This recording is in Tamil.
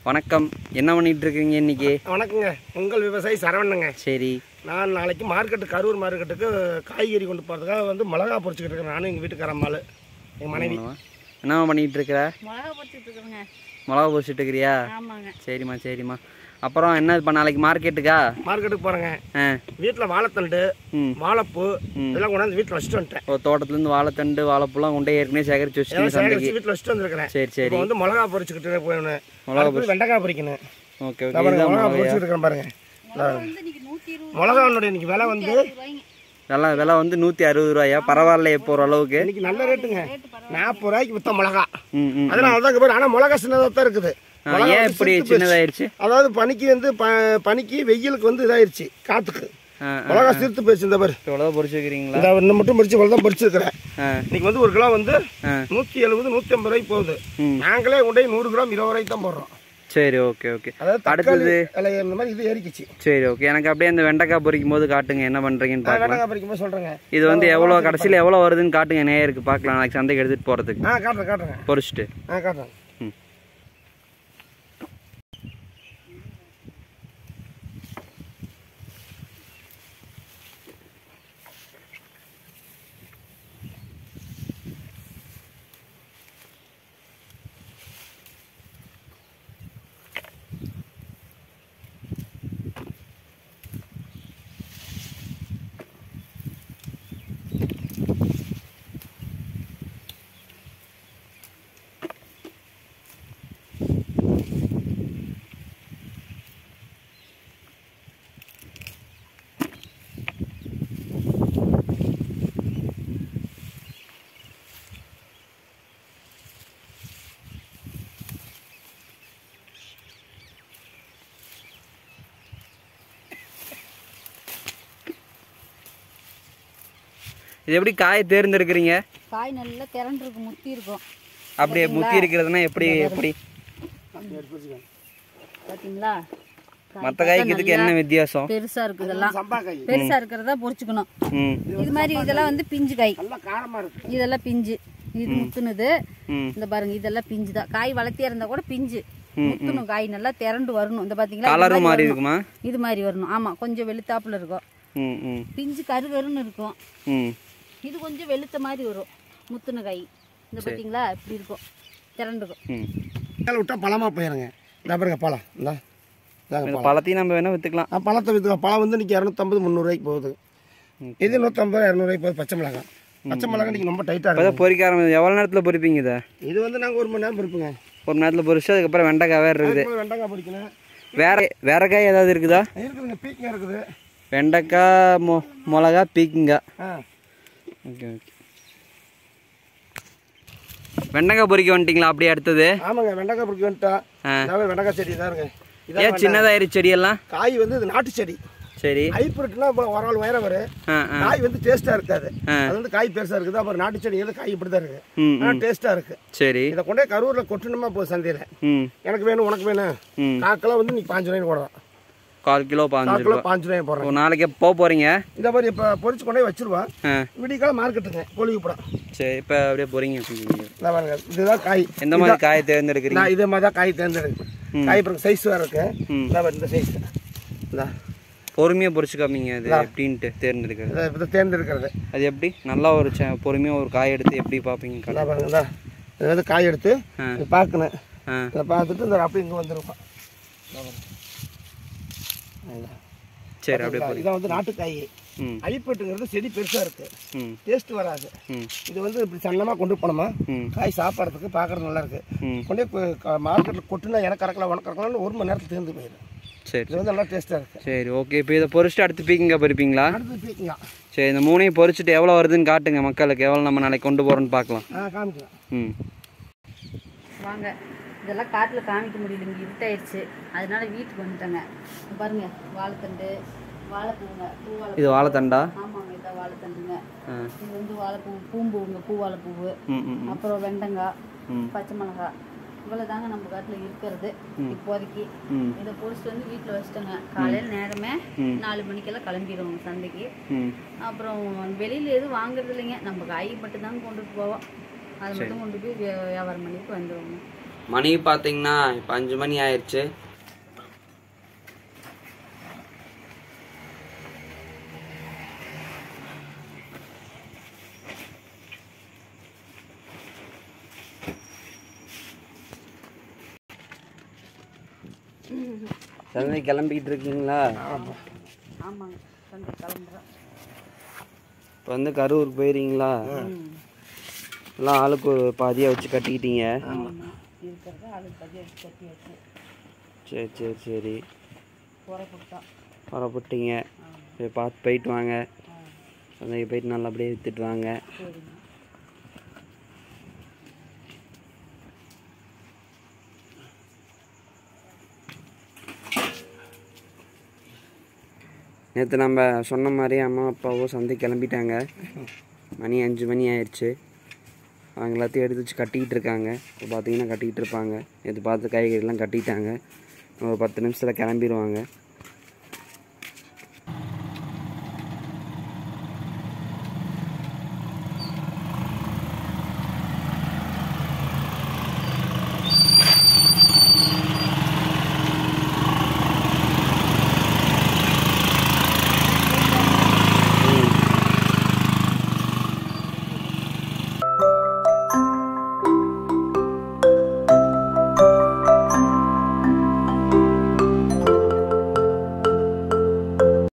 வணக்கம் என்ன பண்ணிட்டு இருக்கீங்க இன்னைக்கு வணக்கங்க உங்கள் விவசாயி சரவணங்க சரி நான் நாளைக்கு மார்க்கெட்டு கரூர் மார்க்கெட்டுக்கு காய்கறி கொண்டு போகிறதுக்காக வந்து மிளகா பொரிச்சுக்கிட்டு இருக்கேன் நானும் எங்கள் வீட்டுக்கார அம்மாள் எங்கள் மனைவி என்ன பண்ணிட்டு இருக்கிற மிளகா பொரிச்சிட்டு இருக்கிறேங்க மிளகா பொரிச்சிட்டு இருக்கிறியா ஆமாங்க சரிம்மா சரிம்மா அப்புறம் என்ன இப்போ நாளைக்கு மார்க்கெட்டுக்கா மார்க்கெட்டுக்கு போகிறேங்க ஆ வீட்டில் வாழைத்தண்டு ம் வாழைப்பூ இதெல்லாம் கொண்டாந்து வீட்டில் வச்சுட்டு வந்துட்டேன் ஓ தோட்டத்துலேருந்து வாழைத்தண்டு வாழைப்பூலாம் கொண்டே ஏற்கனவே சேகரிச்சு வச்சுட்டீங்க எல்லாம் சந்தைக்கு சேகரிச்சு வீட்டில் வச்சுட்டு வந்திருக்கிறேன் சரி சரி இப்போ வந்து மிளகா பொரிச்சுக்கிட்டு போயணும் மிளகா மிளகா வெண்டைக்காய் பொரிக்கணும் ஓகே நான் ஓகே பாருங்க, இதுதான் மிளகா மிளகாயா பொரிச்சுக்கிட்டு இருக்கிறேன் பாருங்க மிளகா வந்து இன்னைக்கு நூற்றி இருபது மிளகாவுடைய இன்னைக்கு விலை வந்து ரூபாய்ங்க நல்லா விலை வந்து நூற்றி அறுபது ரூபாயா பரவாயில்ல இப்போ ஓரளவுக்கு இன்னைக்கு நல்ல ரேட்டுங்க நாற்பது ரூபாய்க்கு வித்த மிளகா ம் ம் அதனால தான் பாரு ஆனால் மிளகா சின்னதாக தான் இருக்குது ஆ, மிளகா ஏன் வந்து இப்படி சிறுத்து போச்சு. சின்னதாயிருச்சு அதாவது பனிக்கு வந்து ப- பனிக்கு வெயிலுக்கு வந்து இதாயிருச்சு காத்துக்கு ஆ ஆ மிளகா சிறுத்து போயிடுச்சு இந்த பாரு இவ்வளோதான் பொரிச்சு வைக்கிறீங்களா இந்த இன்னும் மட்டும் பொரிச்சு இவ்வளோ தான் பொரிச்சிருக்கிறேன் ஆ இன்னைக்கு வந்து ஒரு கிலோ வந்து ஆ நூற்றி எழுபது நூற்றி ஐம்பது ரூபாய்க்கு போகுது ம். நாங்களே கொண்டு போய் நூறு கிராம் இருபது ரூபாய்க்கு தான் போடுறோம் சரி ஓகே ஓகே அதாவது தக்காளி அடுத்தது விலை இந்த மாதிரி இது ஏறிக்குச்சு சரி ஓகே எனக்கு அப்படியே அந்த வெண்டைக்காய் பொரிக்கும் போது காட்டுங்க என்ன பண்றீங்கன்னு நான் பார்க்கலாம் வெண்டைக்காய் பறிக்கும்போது சொல்கிறேங்க இது வந்து எவ்வளோ கடைசியில் எவ்வளோ வருதுன்னு காட்டுங்க நேயருக்கு பார்க்கலாம் நாளைக்கு சந்தைக்கு எடுத்துட்டு போறதுக்கு ஆ காட்டுறேன் காட்டுறேங்க பொரிச்சிட்டு ஆ காட்டுறேன் ம் இது எப்படி காயை தேர்ந்தெடுக்கிறீங்க காய் நல்லா திரண்டு இருக்கும் முத்தி இருக்கும் அப்படியே முத்தி இருக்கிறதுனா எப்படி எப்படி பார்த்தீங்களா மற்ற காய்க்கு இதுக்கு என்ன வித்தியாசம் பெருசா இருக்கு இதெல்லாம் சம்பா காய் பெருசா இருக்கிறதா பொரிச்சுக்கணும் ம் இது மாதிரி இதெல்லாம் வந்து பிஞ்சு காய் நல்லா காரமாக இருக்கு இதெல்லாம் பிஞ்சு இது முத்துனது ம் இந்த பாருங்க இதெல்லாம் பிஞ்சு தான் காய் வளர்த்தியா இருந்தா கூட பிஞ்சு முத்தணும் காய் நல்லா திரண்டு வரணும் இந்த பாத்தீங்களா இது கலரும் மாதிரி மாறி வரணும். இருக்குமா இது மாதிரி வரணும் ஆமா கொஞ்சம் வெளுத்தாப்புல இருக்கும் ம் ம் பிஞ்சு கருகருன்னு இருக்கும் ம் இது கொஞ்சம் வெளுத்த மாதிரி வரும் முத்துன காய் இந்த பாத்தீங்களா இப்படி இருக்கும் திரண்டுக்கும் ம் மேலே விட்டா பழமாக போயிருங்க இந்த பாருங்க பழம் இந்த இதாங்க இந்த பழம் பழத்தையும் நம்ம வேணா வித்துக்கலாம் ஆ, பழத்தை விற்றுக்க பழம் வந்து இன்னைக்கு இரநூத்தம்பது முந்நூறுரூவாய்க்கு போகுது இது நூற்றம்பது இரநூறுவாய்க்கு போகுது பச்சை மிளகாய் பச்சை மிளகாய் இன்னைக்கு ரொம்ப டைட்டாக இப்போதான் இருக்கும் பொரிக்க ஆரம்பிச்சு எவ்வளோ நேரத்தில் பொரிப்பீங்க இதை இது வந்து நாங்கள் ஒரு மணி நேரம் பொறுப்புங்க ஒரு நேரத்தில் பொரிச்சு அதுக்கப்புறம் வெண்டைக்காய் வேறு இருக்குது அதுக்கு வெண்டைக்காய் பொரிக்கணும் வேற வேற காய் ஏதாவது இருக்குதா இருக்குதுங்க பீக்கங்க இருக்குது வெண்டைக்காய் மொ மிளகா பீக்குங்க ஆ ஓகே ஓகே வெண்டைக்காய் பொரிக்க வந்துட்டீங்களா அப்படியே அடுத்தது ஆமாங்க வெண்டைக்காய் பொரிக்க வந்துட்டா ஆ. இதாவே வெண்டைக்காய் செடி தான் இருங்க இதான் ஏன் சின்னதாயிரு செடியெல்லாம் காய் வந்து இது நாட்டு செடி சரி ஹைப்ரிட்னா இப்போ ஒரு ஆள் உயரம் வரும் ஆ ஆ காய் வந்து டேஸ்ட்டாக இருக்காது ஆ. அது வந்து காய் பெருசாக இருக்குது அப்புறம் நாட்டு செடி வந்து காய் இப்படி தான் இருக்குது ம் ஆனால் டேஸ்ட்டாக இருக்குது சரி இதை கொண்டே கரூரில் கொட்டணுமா போகுது சந்தையில் ம் எனக்கு வேணும் உனக்கு வேணும் ம் காக்கெல்லாம் வந்து நீ பாஞ்சு ரூபாய்க்கு போடுறோம் கால் கிலோ பாஞ்சு கால் கிலோ ரூபா பாஞ்சு ரூபாய்க்கு போடுறேன் ஒரு நாளைக்கு போக போகிறீங்க இந்த மாதிரி இப்போ பொரிச்சு கொண்டே வச்சிருவோம் ஆ விடிக்கால மார்க்கெட்டுங்க கோழிக்கு போட சரி இப்போ அப்படியே பொறிங்க இந்த பாருங்க இதுதான் காய் எந்த மாதிரி காயை தேர்ந்தெடுக்கிறீங்க நான் இதே மாதிரி தான் காய் தேர்ந்தெடுக்கு காய் அப்புறம் சைஸ் வேறு இருக்கு ம். இந்த பாரு, இந்த சைஸ் இந்த பொறுமையாக பொரிச்சு காமிங்க அது எப்படின்ட்டு தேர்ந்தெடுக்கிறது இதை இதை தேர்ந்தெடுக்கிறது அது எப்படி நல்லா ஒரு ச பொறுமையாக ஒரு காய் எடுத்து எப்படி பார்ப்பீங்க இந்த பாருங்க இந்த இது வந்து காய் எடுத்து ஆ. இதை பார்க்கணும் ஆ இதை பார்த்துட்டு இந்த அப்படியே இங்கே வந்துருப்பான் சரி அப்படியே பொறி இதான் வந்து நாட்டுக்காய் ம் ஐப்பட்டுங்கிறது செடி பெருசாக இருக்கு ம் டேஸ்ட் வராது ம் இது வந்து இப்படி சன்னமாக கொண்டு போனோமா ம் காய் சாப்பிட்றதுக்கு பார்க்கறது நல்லா இருக்கு ம் கொண்டே மார்க்கெட்டில் கொட்டுனா எனக்கு கறக்கலாம் உனக்கு கறக்கலாம்னு ஒரு மணி நேரத்தில் தீர்ந்து போயிடும் சரி இது வந்து நல்லா டேஸ்ட்டாக இருக்கு சரி ஓகே இப்போ இதை பொரிச்சுட்டு அடுத்து பீக்கிங்க பறிப்பீங்களா அடுத்து பீக்கிங்க சரி இந்த மூணையும் பொரிச்சுட்டு எவ்வளோ வருதுன்னு காட்டுங்க மக்களுக்கு எவ்வளோ நம்ம நாளைக்கு கொண்டு போகிறோன்னு பார்க்கலாம் ஆ காமிக்கலாம் ம் வாங்க இதெல்லாம் காட்டில் காமிக்க முடியல இங்கே இருட்டாயிருச்சு அதனால வீட்டுக்கு வந்துட்டேங்க இங்க பாருங்க வாழைத்தண்டு வாழைப்பூங்க பூ வாழை இது வாழைத்தண்டா ஆமாங்க இதான் வாழைத்தண்டுங்க ஆ இது வந்து வாழைப்பூ பூம்பூவுங்க பூ வாழைப்பூவு ம் ம் ம். அப்புறம் வெண்டங்காய் ம் பச்சை மிளகாய் இவ்வளோ தாங்க நம்ம காட்டில் இருக்கிறது இப்போதைக்கு ம் இதை பொரிச்சிட்டு வந்து வீட்டில் வச்சுட்டோங்க காலையில் நேரமே ம். நாலு மணிக்கெல்லாம் கிளம்பிடுவோம் சந்தைக்கு ம் அப்புறம் வெளியில் எதுவும் வாங்குறது இல்லைங்க நம்ம காய் மட்டும் தாங்க கொண்டுட்டு போவோம் அதை மட்டும் கொண்டு போய் வியா- வியாபாரம் பண்ணிட்டு வந்துடுவோங்க மணி பார்த்தீங்கன்னா இப்போ அஞ்சு மணி ஆயிடுச்சு சந்தை கிளம்பிக்கிட்டு இருக்கீங்களா ஆமாங்க சந்தை கிளம்புறோம் இப்போ வந்து கரூருக்கு போயிருக்கீங்களா எல்லாம் ஆளுக்கு ஒரு பாதியாக வச்சு கட்டிக்கிட்டீங்க ஆமாம் இருக்கிறத ஆளுக்கு பதிவு வச்சு கட்டி வச்சு சரி சரி சரி புறப்பட்டோம் புறப்பட்டீங்க சரி பார்த்து போயிட்டு வாங்க சந்தைக்கு போயிட்டு நல்லபடியாக விற்றுட்டு வாங்க சரிங்க நேற்று நம்ம சொன்ன மாதிரி அம்மா அப்பாவோ சந்தை கிளம்பிட்டாங்க மணி அஞ்சு மணி ஆயிடுச்சு அவங்க எல்லாத்தையும் எடுத்து வச்சு கட்டிக்கிட்டு இருக்காங்க இப்போ பார்த்தீங்கன்னா கட்டிக்கிட்டு இருப்பாங்க நேற்று பார்த்து காய்கறிலாம் கட்டிட்டாங்க ஒரு பத்து நிமிஷத்தில் கிளம்பிடுவாங்க